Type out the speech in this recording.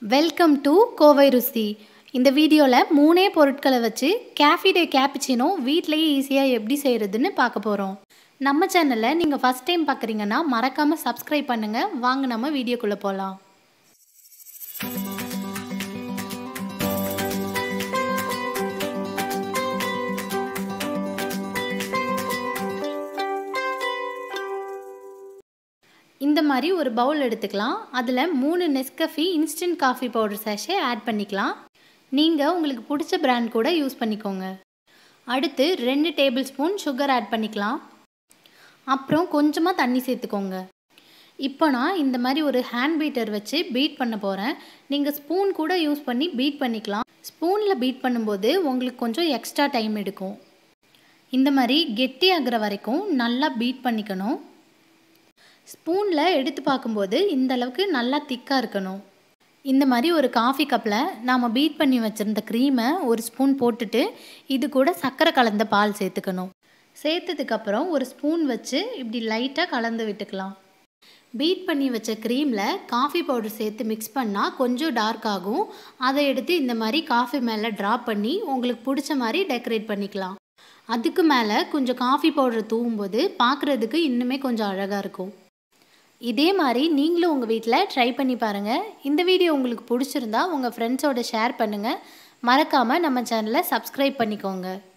welcome to Kovai ருசி இந்த வீடியோவில் மூணே பொருட்களை வச்சு கேஃபி டே கேப்புச்சினோ வீட்டிலேயே ஈஸியாக எப்படி செய்கிறதுன்னு பார்க்க போகிறோம் நம்ம சேனலை நீங்கள் ஃபஸ்ட் டைம் பார்க்குறீங்கன்னா மறக்காமல் சப்ஸ்கிரைப் பண்ணுங்கள் வாங்க நம்ம வீடியோக்குள்ளே போகலாம் இந்த மாதிரி ஒரு பவுல் எடுத்துக்கலாம் அதில் மூணு Nescafe instant coffee powder sachet add பண்ணிக்கலாம் நீங்கள் உங்களுக்கு பிடிச்ச பிராண்ட் கூட யூஸ் பண்ணிக்கோங்க அடுத்து ரெண்டு டேபிள் ஸ்பூன் சுகர் ஆட் பண்ணிக்கலாம் அப்புறம் கொஞ்சமாக தண்ணி சேர்த்துக்கோங்க இப்போ நான் இந்த மாதிரி ஒரு ஹேண்ட் பீட்டர் வச்சு பீட் பண்ண போகிறேன் நீங்கள் ஸ்பூன் கூட யூஸ் பண்ணி பீட் பண்ணிக்கலாம் ஸ்பூனில் பீட் பண்ணும்போது உங்களுக்கு கொஞ்சம் எக்ஸ்ட்ரா டைம் எடுக்கும் இந்த மாதிரி கெட்டி ஆகிற வரைக்கும் நல்லா பீட் பண்ணிக்கணும் ஸ்பூனில் எடுத்து பார்க்கும்போது இந்த அளவுக்கு நல்லா திக்காக இருக்கணும் இந்த மாதிரி ஒரு காஃபி கப்பில் நாம் பீட் பண்ணி வச்சுருந்த க்ரீமை ஒரு ஸ்பூன் போட்டுட்டு இது கூட சர்க்கரை கலந்த பால் சேர்த்துக்கணும் சேர்த்ததுக்கப்புறம் ஒரு ஸ்பூன் வச்சு இப்படி லைட்டாக கலந்து விட்டுக்கலாம் பீட் பண்ணி வச்ச க்ரீமில் காஃபி பவுடர் சேர்த்து மிக்ஸ் பண்ணால் கொஞ்சம் டார்க் ஆகும் அதை எடுத்து இந்த மாதிரி காஃபி மேலே ட்ராப் பண்ணி உங்களுக்கு பிடிச்ச மாதிரி டெக்கரேட் பண்ணிக்கலாம் அதுக்கு மேலே கொஞ்சம் காஃபி பவுடர் தூவும்போது பார்க்குறதுக்கு இன்னுமே கொஞ்சம் அழகாக இருக்கும் இதே மாதிரி நீங்களும் உங்கள் வீட்டில் ட்ரை பண்ணி பாருங்கள் இந்த வீடியோ உங்களுக்கு பிடிச்சிருந்தா உங்கள் ஃப்ரெண்ட்ஸோட ஷேர் பண்ணுங்கள் மறக்காமல் நம்ம சேனலை சப்ஸ்கிரைப் பண்ணிக்கோங்க